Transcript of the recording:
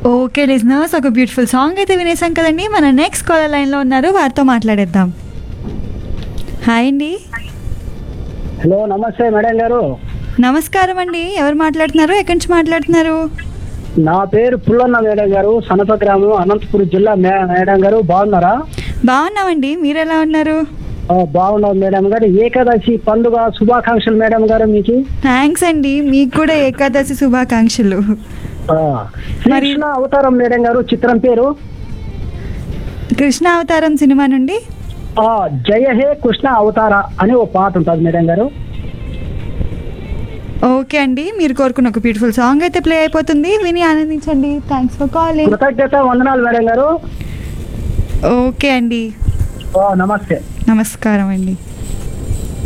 okay listeners ఒక beautiful song అయితే వినేసాం కదండి మన నెక్స్ట్ కాలర్ లైన్లో ఉన్నారు వారితో మాట్లాడేద్దాం హాయ్ అండి హలో నమస్తే మేడం గారు నమస్కారం అండి ఎవరు మాట్లాడుతున్నారు ఎక్కడి నుంచి మాట్లాడుతున్నారు నా పేరు పుల్లన్న మేడం గారు సనప గ్రామం అనంతపురం జిల్లా మే- మేడం గారు బాగున్నారా బాగున్నామండి మీరు ఎలా ఉన్నారు ఆ, బాగున్నాం మేడం గారు ఏకాదశి పండుగ శుభాకాంక్షలు మేడం గారు మీకు థ్యాంక్స్ అండి మీకు కూడా ఏకాదశి శుభాకాంక్షలు ఆ, శ్రీకృష్ణ అవతారం మేడం గారు చిత్రం పేరు కృష్ణ అవతారం సినిమా నుండి ఆ జయ హే కృష్ణ అవతార అని ఒక పాట ఉంటుంది మేడం గారు ఓకే అండి మీరు కోరుకున్న ఒక బ్యూటిఫుల్ సాంగ్ అయితే ప్లే అయిపోతుంది విని ఆనందించండి థ్యాంక్స్ ఫర్ కాలింగ్ కృతజ్ఞత వందనాలు మేడం గారు ఓకే అండి ఆ, నమస్తే నమస్కారం అండి